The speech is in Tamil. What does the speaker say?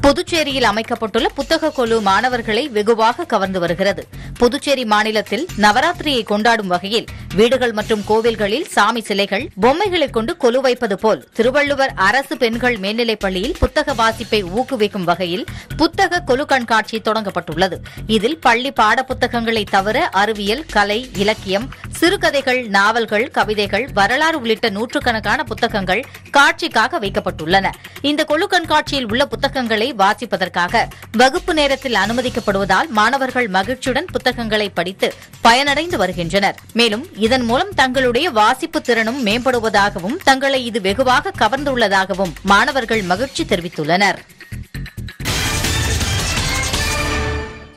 புதுச்சேரியில் அமைக்கப்பட்டுள்ள புத்தக கொலு மாணவர்களை வெகுவாக கவர்ந்து வருகிறது புதுச்சேரி மாநிலத்தில் நவராத்திரியை கொண்டாடும் வகையில் வீடுகள் மற்றும் கோவில்களில் சாமி சிலைகள் பொம்மைகளை கொண்டு கொலு வைப்பது போல் திருவள்ளுவர் அரசு பெண்கள் மேல்நிலைப் பள்ளியில் புத்தக வாசிப்பை ஊக்குவிக்கும் வகையில் புத்தக கொலு கண்காட்சி தொடங்கப்பட்டுள்ளது இதில் பள்ளி பாடப்புத்தகங்களை தவிர அறிவியல் கலை இலக்கியம் சிறுகதைகள் நாவல்கள் கவிதைகள் வரலாறு உள்ளிட்ட நூற்றுக்கணக்கான புத்தகங்கள் காட்சிக்காக வைக்கப்பட்டுள்ளன இந்த கொழு கண்காட்சியில் உள்ள புத்தகங்களை வாசிப்பதற்காக வகுப்பு நேரத்தில் அனுமதிக்கப்படுவதால் மாணவர்கள் மகிழ்ச்சியுடன் புத்தகங்களை படித்து பயனடைந்து வருகின்றனர் மேலும் இதன் மூலம் தங்களுடைய வாசிப்பு திறனும் மேம்படுவதாகவும் தங்களை இது வெகுவாக கவர்ந்துள்ளதாகவும் மாணவர்கள் மகிழ்ச்சி தெரிவித்துள்ளனர்